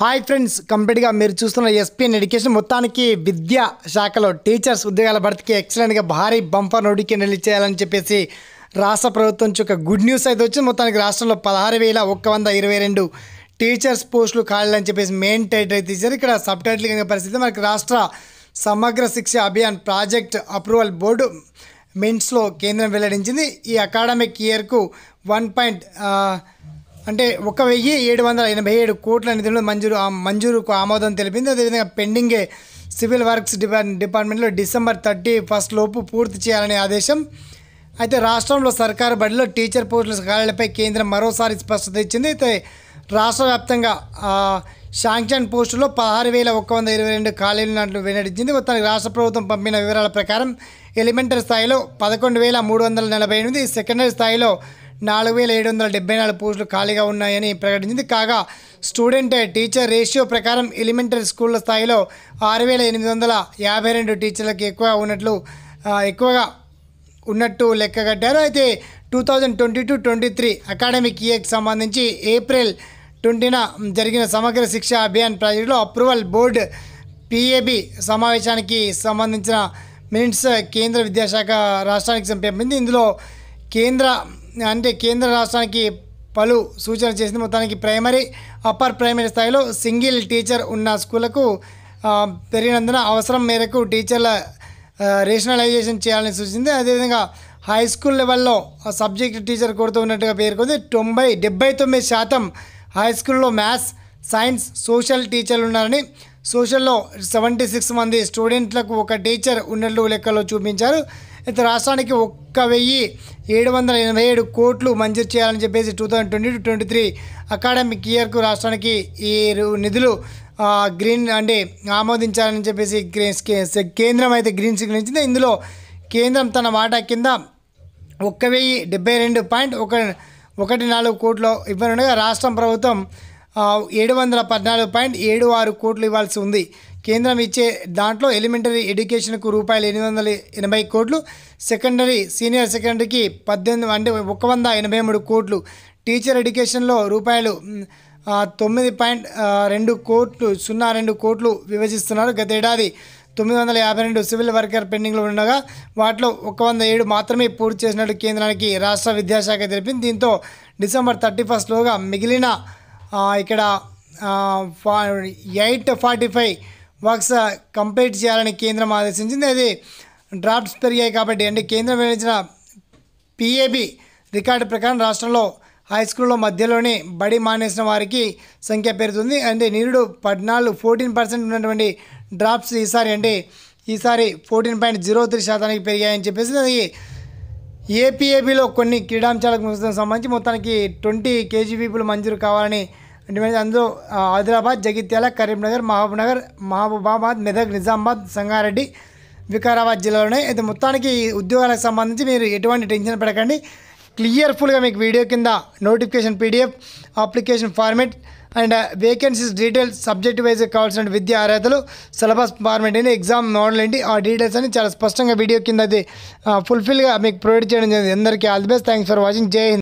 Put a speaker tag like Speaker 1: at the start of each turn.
Speaker 1: hi friends కంప్లీట్గా మీరు చూస్తున్న ఎస్పీఎన్ ఎడ్యుకేషన్ మొత్తానికి విద్యా శాఖలో టీచర్స్ ఉద్యోగాల భర్తీకి ఎక్సలెంట్గా భారీ బంపర్ నోటిఫికేషన్ రిలీజ్ చేయాలని చెప్పేసి రాష్ట్ర ప్రభుత్వం నుంచి ఒక గుడ్ న్యూస్ అయితే వచ్చింది మొత్తానికి రాష్ట్రంలో పదహారు వేల ఒక్క వంద ఇరవై రెండు టీచర్స్ పోస్టులు ఖాళీ అని చెప్పేసి మెయిన్ టైటిల్ అయితే ఇచ్చారు ఇక్కడ సబ్ టైటిల్ కింద పరిస్థితి మనకి రాష్ట్ర Samagra Shiksha Abhiyan project approval board మింట్స్లో కేంద్రం వెల్లడించింది ఈ అకాడమిక్ ఇయర్కు వన్ పాయింట్ అంటే ఒక వెయ్యి ఏడు వందల ఎనభై ఏడు కోట్ల నిధులు మంజూరు ఆ మంజూరుకు ఆమోదం తెలిపింది అదేవిధంగా పెండింగే సివిల్ వర్క్స్ డిపార్ట్ డిపార్ట్మెంట్లో డిసెంబర్ థర్టీ ఫస్ట్ లోపు పూర్తి చేయాలనే ఆదేశం అయితే రాష్ట్రంలో సర్కారు బడిలో టీచర్ పోస్టుల ఖాళీలపై కేంద్రం మరోసారి స్పష్టత ఇచ్చింది అయితే రాష్ట్ర వ్యాప్తంగా ఆ, శాంక్షన్ పోస్టులో పదహారు వేల ఒక్క వంద ఇరవై రెండు ఖాళీలు ఉన్నట్లు వెల్లడించింది మొత్తానికి రాష్ట్ర ప్రభుత్వం పంపిన వివరాల ప్రకారం ఎలిమెంటరీ స్థాయిలో పదకొండు వేల మూడు వందల నలభై ఎనిమిది సెకండరీ స్థాయిలో నాలుగు వేల ఏడు వందల డెబ్బై నాలుగు పోస్టులు ఖాళీగా ఉన్నాయని ప్రకటించింది కాగా స్టూడెంట్ టీచర్ రేషియో ప్రకారం ఎలిమెంటరీ స్కూళ్ళ స్థాయిలో ఆరు వేల ఎనిమిది వందల యాభై రెండు టీచర్లకు ఎక్కువ ఉన్నట్లు ఆ, ఎక్కువగా ఉన్నట్టు లెక్క కట్టారు అయితే two thousand twenty two twenty three academic ఇయర్కి సంబంధించి ఏప్రిల్ ట్వంటీన జరిగిన సమగ్ర శిక్ష అభియాన్ ప్రాజెక్టులో అప్రూవల్ బోర్డు పిఏబి సమావేశానికి సంబంధించిన మినిట్స్ కేంద్ర విద్యాశాఖ రాష్ట్రానికి పంపింది ఇందులో కేంద్ర అంటే కేంద్ర రాష్ట్రానికి పలు సూచనలు చేసింది మొత్తానికి ప్రైమరీ అప్పర్ ప్రైమరీ స్థాయిలో సింగిల్ టీచర్ ఉన్న స్కూళ్ళకు ఆ, పెరిగినందున అవసరం మేరకు టీచర్ల ఆ, రేషనలైజేషన్ చేయాలని సూచించింది అదేవిధంగా హై స్కూల్ లెవెల్లో ఆ సబ్జెక్ట్ టీచర్ కొడుతూ ఉన్నట్టుగా పేర్కొంది తొంభై డెబ్బై తొమ్మిది శాతం హై స్కూల్లో మ్యాథ్స్ సైన్స్ సోషల్ టీచర్లు ఉన్నారని సోషల్లో సెవెంటీ సిక్స్ మంది స్టూడెంట్లకు ఒక టీచర్ ఉన్నట్లు లెక్కలో చూపించారు అయితే రాష్ట్రానికి ఒక్క వెయ్యి ఏడు వందల ఎనభై ఏడు కోట్లు మంజూరు చేయాలని చెప్పేసి two thousand twenty two twenty three academic ఇయర్కు రాష్ట్రానికి ఈ రు- నిధులు ఆ, గ్రీన్ అంటే ఆమోదించాలని చెప్పేసి గ్రీన్ స్కే- కేంద్రం అయితే గ్రీన్ సిగ్నల్ ఇచ్చింది ఇందులో కేంద్రం తన వాటా కింద ఒక్క వెయ్యి డెబ్బై రెండు పాయింట్ ఒక ఒకటి నాలుగు కోట్లు ఇవ్వనుండగా రాష్ట్రం ప్రభుత్వం ఆ, ఏడు వందల పద్నాలుగు పాయింట్ ఏడు ఆరు కోట్లు ఇవ్వాల్సి ఉంది కేంద్రం ఇచ్చే దాంట్లో ఎలిమెంటరీ ఎడ్యుకేషన్కు రూపాయలు ఎనిమిది వందల ఎనభై కోట్లు సెకండరీ సీనియర్ సెకండరీకి పద్దెనిమిది అంటే ఒక వంద ఎనభై మూడు కోట్లు టీచర్ ఎడ్యుకేషన్లో రూపాయలు మ్, ఆ, తొమ్మిది పాయింట్ ఆ, రెండు కోట్లు సున్నా రెండు కోట్లు విభజిస్తున్నారు గత ఏడాది తొమ్మిది వందల యాభై రెండు సివిల్ వర్కర్ పెండింగ్లో ఉండగా వాటిలో ఒక వంద ఏడు మాత్రమే పూర్తి చేసినట్టు కేంద్రానికి రాష్ట్ర విద్యాశాఖ తెలిపింది దీంతో డిసెంబర్ థర్టీ ఫస్ట్లోగా మిగిలిన ఆ, ఇక్కడ eight forty five works complete చేయాలని కేంద్రం ఆదేశించింది అది డ్రాఫ్ట్స్ పెరిగాయి కాబట్టి అంటే కేంద్రం వెలించిన పిఏబి రికార్డు ప్రకారం రాష్ట్రంలో హై స్కూల్లో మధ్యలోనే బడి మానేసిన వారికి సంఖ్య పెరుగుతుంది అంటే నిరుడు పద్నాలుగు ఫోర్టీన్ పర్సెంట్ ఉన్నటువంటి డ్రాప్స్ ఈసారి అంటే ఈసారి ఫోర్టీన్ పాయింట్ జీరో త్రీ శాతానికి పెరిగాయని చెప్పేసి అది ఏపీఏబిలో కొన్ని క్రీడాంశాలకు సంబంధించి మొత్తానికి ట్వంటీ కేజీబీపులు మంజూరు కావాలని డిమాండ్ అందులో ఆ, ఆదిలాబాద్ జగిత్యాల కరీంనగర్ మహబూబ్నగర్ మహబూబాబాద్ మెదక్ నిజామాబాద్ సంగారెడ్డి వికారాబాద్ జిల్లాలోనే అయితే మొత్తానికి ఈ ఉద్యోగాలకు సంబంధించి మీరు ఎటువంటి టెన్షన్ పడకండి క్లియర్ఫుల్గా మీకు వీడియో కింద notification PDF application format and vacancies details subject wise కావాల్సిన విద్యా అర్హతలు సిలబస్ ఫార్మేట్ ఏంటి ఎగ్జామ్ మోడల్ ఏంటి ఆ డీటెయిల్స్ అని చాలా స్పష్టంగా వీడియో కింద అది ఫుల్ఫిల్గా మీకు ప్రొవైడ్ చేయడం జరిగింది అందరికీ all the best thanks for watching Jai Hind